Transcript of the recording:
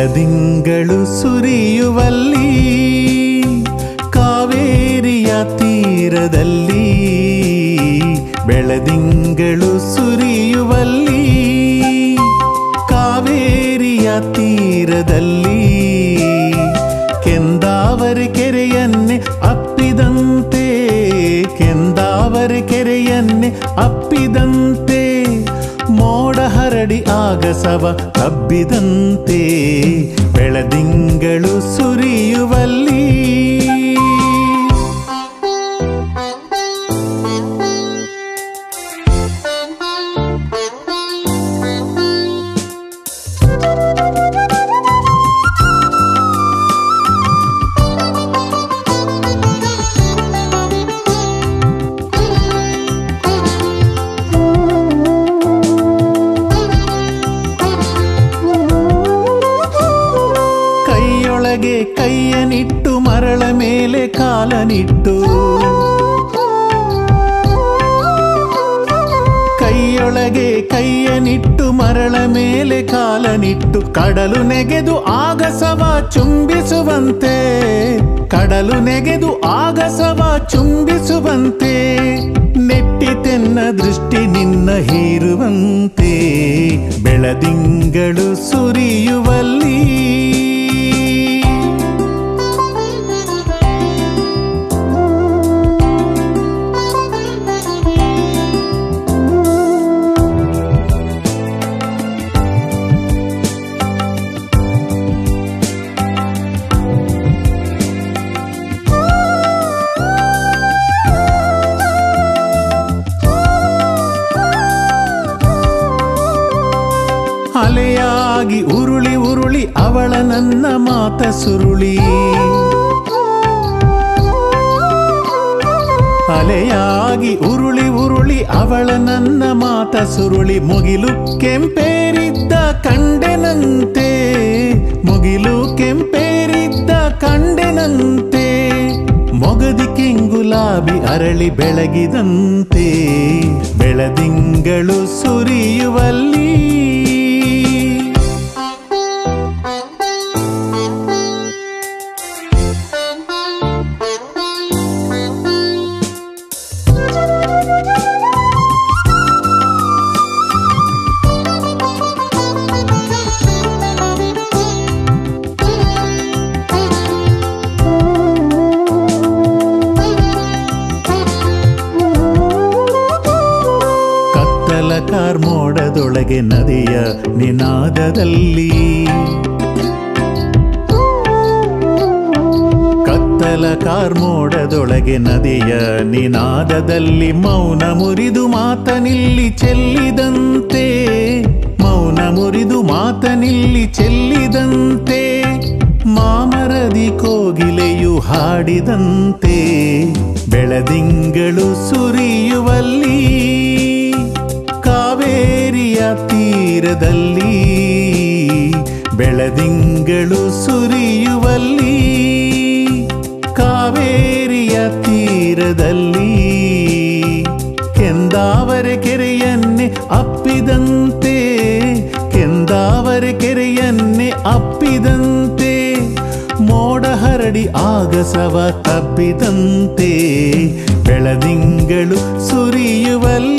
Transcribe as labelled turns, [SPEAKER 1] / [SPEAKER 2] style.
[SPEAKER 1] ಬೆಳದಿಂಗಳು ಸುರಿಯುವಲ್ಲಿ ಕಾವೇರಿಯ ತೀರದಲ್ಲಿ ಬೆಳದಿಂಗಳು ಸುರಿಯುವಲ್ಲಿ ಕಾವೇರಿಯ ತೀರದಲ್ಲಿ ಕೆಂದಾವರೆ ಕೆರೆಯನ್ನೇ ಅಪ್ಪಿದಂತೆ ಕೆಂದಾವರೆ ಕೆರೆಯನ್ನೇ ಅಪ್ಪಿದಂತೆ ಮೋಡ ಹರಡಿ ಆಗಸವ ಹಬ್ಬಿದಂತೆ ಬೆಳದಿಂಗಳು ಸುರಿಯುವಲ್ಲಿ ಕೈಯೊಳಗೆ ಕೈಯನಿಟ್ಟು ಮರಳ ಮೇಲೆ ಕಾಲನಿಟ್ಟು ಕೈಯೊಳಗೆ ಕೈಯನಿಟ್ಟು ಮರಳ ಮೇಲೆ ಕಾಲನಿಟ್ಟು ಕಡಲು ನೆಗೆದು ಆಗಸವ ಚುಂಬಿಸುವಂತೆ ಕಡಲು ನೆಗೆದು ಆಗಸವ ಚುಂಬಿಸುವಂತೆ ನೆಟ್ಟಿತೆನ್ನ ದೃಷ್ಟಿ ನಿನ್ನ ಹೀರುವಂತೆ ಬೆಳದಿಂಗಳು ಸುರಿಯುವಲ್ಲಿ ಅಲೆಯಾಗಿ ಉರುಳಿ ಉರುಳಿ ಅವಳ ನನ್ನ ಮಾತ ಸುರುಳಿ ಅಲೆಯಾಗಿ ಉರುಳಿ ಉರುಳಿ ಅವಳ ನನ್ನ ಮಾತ ಸುರುಳಿ ಮುಗಿಲು ಕೆಂಪೇರಿದ್ದ ಕಂಡೆನಂತೆ ಮುಗಿಲು ಕೆಂಪೇರಿದ್ದ ಕಂಡೆನಂತೆ ಮೊಗದಿ ಕೆಂಗುಲಾಬಿ ಅರಳಿ ಬೆಳಗಿದಂತೆ ಬೆಳದಿಂಗಳು ಸುರಿಯುವಲ್ಲಿ ಕತ್ತಲ ಕಾರ್ಮೋಡದೊಳಗೆ ನದಿಯ ನಿನಾದದಲ್ಲಿ ಕತ್ತಲ ಕಾರ್ಮೋಡದೊಳಗೆ ನದಿಯ ನಿನಾದದಲ್ಲಿ ಮೌನ ಮುರಿದು ಮಾತನಿಲ್ಲಿ ಚೆಲ್ಲಿದಂತೆ ಮೌನ ಮುರಿದು ಮಾತನಿಲ್ಲಿ ಚೆಲ್ಲಿದಂತೆ ಮಾಮರದಿ ಕೋಗಿಲೆಯು ಹಾಡಿದಂತೆ ಬೆಳದಿಂಗಳು ಸುರಿಯುವಲ್ಲಿ ಕಾವೇರಿಯ ತೀರದಲ್ಲಿ ಬೆಳದಿಂಗಳು ಸುರಿಯುವಲ್ಲಿ ಕಾವೇರಿಯ ತೀರದಲ್ಲಿ ಕೆಂದಾವರೆ ಕೆರೆಯನ್ನೇ ಅಪ್ಪಿದಂತೆ ಕೆಂದಾವರೆ ಕೆರೆಯನ್ನೇ ಅಪ್ಪಿದಂತೆ ಮೋಡ ಹರಡಿ ಆಗಸವ ತಬ್ಬಿದಂತೆ ಬೆಳದಿಂಗಳು ಸುರಿಯುವಲ್ಲಿ